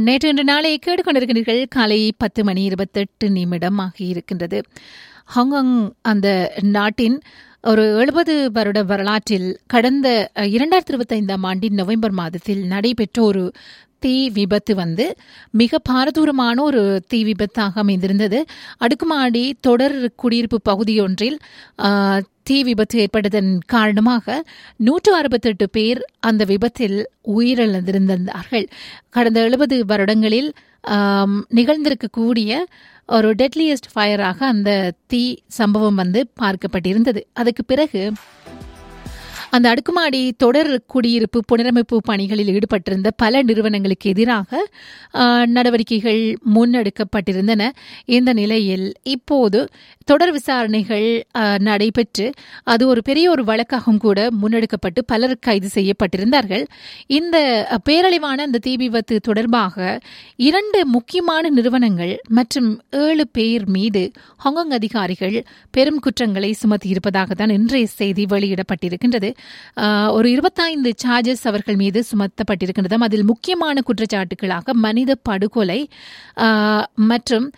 நேற்று இன்று நாளை கேட்டுக்கொண்டிருக்கிறீர்கள் காலை பத்து மணி இருபத்தெட்டு நிமிடம் ஆகியிருக்கின்றது ஹாங்காங் அந்த நாட்டின் ஒரு எழுபது வருட வரலாற்றில் கடந்த இரண்டாயிரத்தி இருபத்தைந்தாம் ஆண்டின் நவம்பர் மாதத்தில் நடைபெற்ற ஒரு தீ விபத்து வந்து மிக பாரதூரமான ஒரு தீ விபத்தாக அமைந்திருந்தது அடுக்குமாடி தொடர் குடியிருப்பு பகுதியொன்றில் தீ விபத்து ஏற்பட்டதன் காரணமாக நூற்று அறுபத்தெட்டு பேர் அந்த விபத்தில் உயிரிழந்திருந்தார்கள் கடந்த எழுபது வருடங்களில் நிகழ்ந்திருக்கக்கூடிய ஒரு டெட்லியஸ்ட் ஃபயராக அந்த தீ சம்பவம் வந்து பார்க்கப்பட்டிருந்தது அதுக்கு பிறகு அந்த அடுக்குமாடி தொடர் குடியிருப்பு புனரமைப்பு பணிகளில் ஈடுபட்டிருந்த பல நிறுவனங்களுக்கு எதிராக நடவடிக்கைகள் முன்னெடுக்கப்பட்டிருந்தன இந்த நிலையில் இப்போது தொடர் விசாரணைகள் நடைபெற்று அது ஒரு பெரிய ஒரு வழக்காகவும் கூட முன்னெடுக்கப்பட்டு பலர் கைது செய்யப்பட்டிருந்தார்கள் இந்த பேரழிவான அந்த தீ விபத்து தொடர்பாக இரண்டு முக்கியமான நிறுவனங்கள் மற்றும் ஏழு பேர் மீது ஹாங்காங் அதிகாரிகள் பெரும் குற்றங்களை சுமத்தியிருப்பதாக தான் இன்றைய செய்தி வெளியிடப்பட்டிருக்கின்றது ஒரு இருபத்தைந்து சார்ஜஸ் அவர்கள் மீது சுமத்தப்பட்டிருக்கின்றதாம் அதில் முக்கியமான குற்றச்சாட்டுகளாக மனித படுகொலை மற்றும்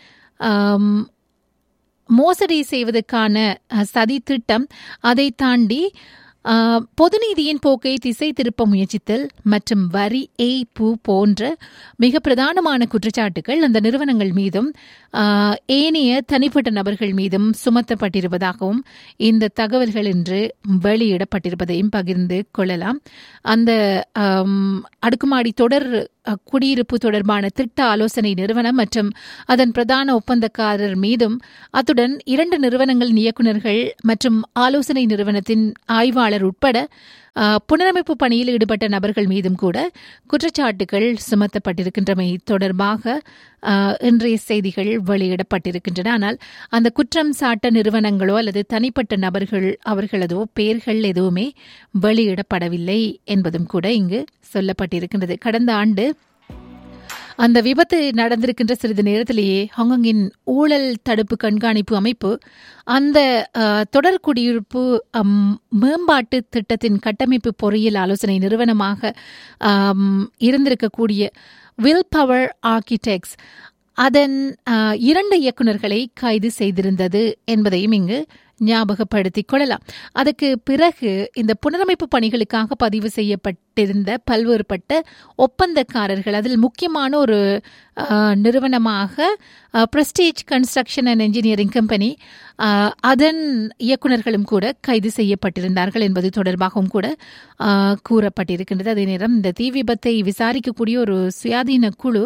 மோசடி செய்வதற்கான சதி திட்டம் அதை தாண்டி பொதுநீதியின் போக்கை திசை திருப்ப முயற்சித்தல் மற்றும் வரி ஏய்ப்பு போன்ற மிக பிரதானமான குற்றச்சாட்டுகள் அந்த நிறுவனங்கள் மீதும் ஏனைய தனிப்பட்ட நபர்கள் மீதும் சுமத்தப்பட்டிருப்பதாகவும் இந்த தகவல்கள் இன்று வெளியிடப்பட்டிருப்பதையும் பகிர்ந்து கொள்ளலாம் அந்த அடுக்குமாடி தொடர் குடியிருப்பு தொடர்பான திட்ட ஆலோசனை நிறுவனம் மற்றும் அதன் பிரதான ஒப்பந்தக்காரர் மீதும் அத்துடன் இரண்டு நிறுவனங்களின் இயக்குநர்கள் மற்றும் ஆலோசனை நிறுவனத்தின் ஆய்வாளர் உட்பட புனரமைப்பு பணியில் ஈடுபட்ட நபர்கள் மீதும் கூட குற்றச்சாட்டுகள் சுமத்தப்பட்டிருக்கின்றமை தொடர்பாக இன்றைய செய்திகள் வெளியிடப்பட்டிருக்கின்றன ஆனால் அந்த குற்றம் சாட்ட நிறுவனங்களோ அல்லது தனிப்பட்ட நபர்கள் அவர்களதோ பெயர்கள் எதுவுமே வெளியிடப்படவில்லை என்பதும் கூட இங்கு சொல்லப்பட்டிருக்கின்றது கடந்த ஆண்டு அந்த விபத்து நடந்திருக்கின்ற சிறிது நேரத்திலேயே ஹாங்காங்கின் ஊழல் தடுப்பு கண்காணிப்பு அமைப்பு அந்த தொடர் குடியிருப்பு மேம்பாட்டு திட்டத்தின் கட்டமைப்பு பொறியியல் ஆலோசனை நிறுவனமாக இருந்திருக்கக்கூடிய வில் பவர் ஆர்கிடெக்ட்ஸ் அதன் இரண்டு இயக்குநர்களை கைது செய்திருந்தது என்பதையும் இங்கு ஞாபகப்படுத்திக் கொள்ளலாம் அதுக்கு பிறகு இந்த புனரமைப்பு பணிகளுக்காக பதிவு செய்யப்பட்டிருந்த பல்வேறுபட்ட ஒப்பந்தக்காரர்கள் அதில் முக்கியமான ஒரு நிறுவனமாக Prestige construction and engineering company அதன் இயக்குநர்களும் கூட கைது செய்யப்பட்டிருந்தார்கள் என்பது தொடர்பாகவும் கூட கூறப்பட்டிருக்கின்றது அதே நேரம் இந்த தீ விபத்தை விசாரிக்கக்கூடிய ஒரு சுயாதீன குழு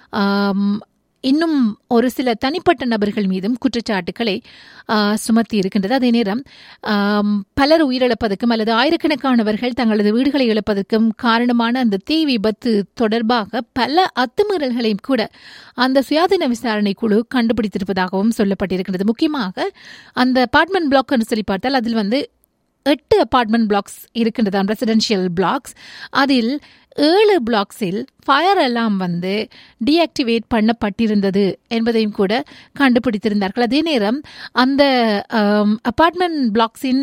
இன்னும் ஒரு சில தனிப்பட்ட நபர்கள் மீதும் குற்றச்சாட்டுகளை சுமத்தி இருக்கின்றது அதே நேரம் பலர் உயிரிழப்பதற்கும் அல்லது ஆயிரக்கணக்கானவர்கள் தங்களது வீடுகளை இழப்பதற்கும் காரணமான அந்த தீ விபத்து தொடர்பாக பல அத்துமீறல்களையும் கூட அந்த சுயாதீன விசாரணை குழு கண்டுபிடித்திருப்பதாகவும் சொல்லப்பட்டிருக்கின்றது முக்கியமாக அந்த அபார்ட்மெண்ட் பிளாக் சொல்லி பார்த்தால் அதில் வந்து எட்டு அபார்ட்மெண்ட் பிளாக்ஸ் இருக்கின்றதாம் ரெசிடென்ஷியல் பிளாக்ஸ் அதில் ஏழு பிளாக்ஸில் ஃபயர் அலாம் வந்து டீஆக்டிவேட் பண்ணப்பட்டிருந்தது என்பதையும் கூட கண்டுபிடித்திருந்தார்கள் அதே நேரம் அந்த அபார்ட்மெண்ட் பிளாக்ஸின்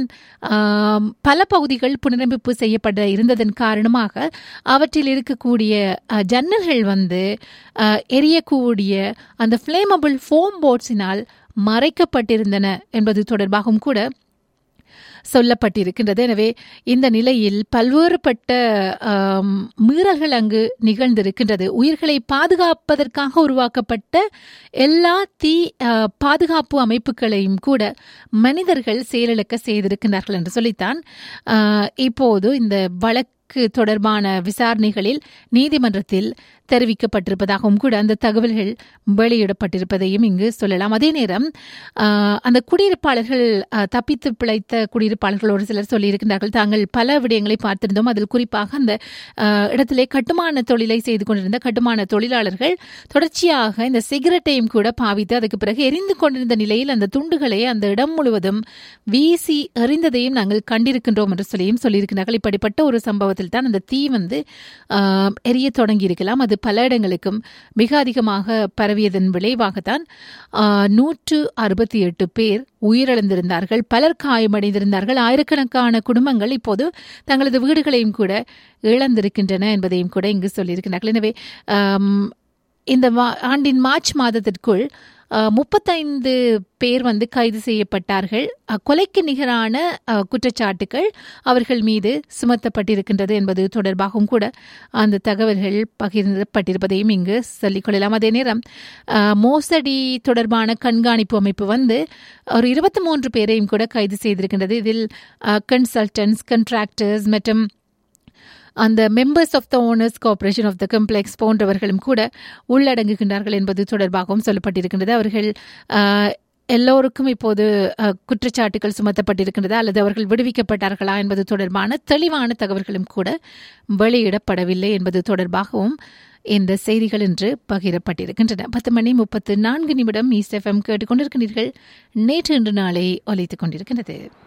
பல பகுதிகள் புனரமைப்பு செய்யப்பட இருந்ததன் காரணமாக அவற்றில் இருக்கக்கூடிய ஜன்னல்கள் வந்து எரியக்கூடிய அந்த ஃப்ளேமபிள் ஃபோம் போர்ட்ஸினால் மறைக்கப்பட்டிருந்தன என்பது தொடர்பாகவும் கூட சொல்லப்பட்டிருக்கின்றது எனவே இந்த நிலையில் பல்வேறுபட்ட மீறல்கள் அங்கு நிகழ்ந்திருக்கின்றது உயிர்களை பாதுகாப்பதற்காக உருவாக்கப்பட்ட எல்லா தீ பாதுகாப்பு அமைப்புகளையும் கூட மனிதர்கள் செயலிழக்க செய்திருக்கின்றார்கள் என்று சொல்லித்தான் இப்போது இந்த வழக்கு தொடர்பான விசாரணைகளில் நீதிமன்றத்தில் தெரிவிக்கப்பட்டிருப்பதாகவும் கூட அந்த தகவல்கள் வெளியிடப்பட்டிருப்பதையும் இங்கு சொல்லலாம் அதே நேரம் அந்த குடியிருப்பாளர்கள் தப்பித்து பிழைத்த குடியிருப்பாளர்கள் ஒரு சிலர் சொல்லியிருக்கிறார்கள் தாங்கள் பல விடயங்களை பார்த்திருந்தோம் அதில் குறிப்பாக அந்த இடத்திலே கட்டுமான தொழிலை செய்து கொண்டிருந்த கட்டுமான தொழிலாளர்கள் தொடர்ச்சியாக இந்த சிகரெட்டையும் கூட பாவித்து அதுக்கு பிறகு எரிந்து கொண்டிருந்த நிலையில் அந்த துண்டுகளை அந்த இடம் முழுவதும் வீசி எறிந்ததையும் நாங்கள் கண்டிருக்கின்றோம் என்று சொல்லியும் சொல்லியிருக்கிறார்கள் இப்படிப்பட்ட ஒரு சம்பவத்தில் தான் அந்த தீ வந்து எரிய தொடங்கி இருக்கலாம் அது பல இடங்களுக்கும் மிக அதிகமாக பரவியதன் விளைவாகத்தான் நூற்று அறுபத்தி எட்டு பேர் உயிரிழந்திருந்தார்கள் பலர் காயமடைந்திருந்தார்கள் ஆயிரக்கணக்கான குடும்பங்கள் இப்போது தங்களது வீடுகளையும் கூட இழந்திருக்கின்றன என்பதையும் கூட இங்கு சொல்லியிருக்கிறார்கள் எனவே இந்த மா- ஆண்டின் மார்ச் மாதத்திற்குள் அஹ், முப்பத்தைந்து பேர் வந்து கைது செய்யப்பட்டார்கள் அஹ், கொலைக்கு நிகரான அஹ், குற்றச்சாட்டுகள் அவர்கள் மீது சுமத்தப்பட்டிருக்கின்றது என்பது தொடர்பாகவும் கூட அந்த தகவல்கள் பகிர்ந்தப்பட்டிருப்பதையும் இங்கு சொல்லிக்கொள்ளலாம் அதே நேரம் அஹ், மோசடி தொடர்பான கண்காணிப்பு அமைப்பு வந்து ஒரு இருபத்தி மூன்று பேரையும் கூட கைது செய்திருக்கின்றது இதில் கன்சல்டன்ஸ் கண்ட்ராக்டர்ஸ் மற்றும் அந்த members of the owners cooperation of the complex போன்றவர்களும் கூட உள்ளடங்குகின்றார்கள் என்பது தொடர்பாகவும் சொல்லப்பட்டிருக்கின்றது அவர்கள் ஆஹ், எல்லோருக்கும் இப்போது அஹ், குற்றச்சாட்டுகள் சுமத்தப்பட்டிருக்கின்றதா அல்லது அவர்கள் விடுவிக்கப்பட்டார்களா என்பது தொடர்பான தெளிவான தகவல்களும் கூட வெளியிடப்படவில்லை என்பது தொடர்பாகவும் இந்த செய்திகள் இன்று பகிரப்பட்டிருக்கின்றன பத்து மணி முப்பத்து நான்கு நிமிடம் ஈஸ்ட் எஃப்எம் கேட்டுக்கொண்டிருக்கிறீர்கள் நேற்று இன்று நாளை ஒலித்துக் கொண்டிருக்கின்றது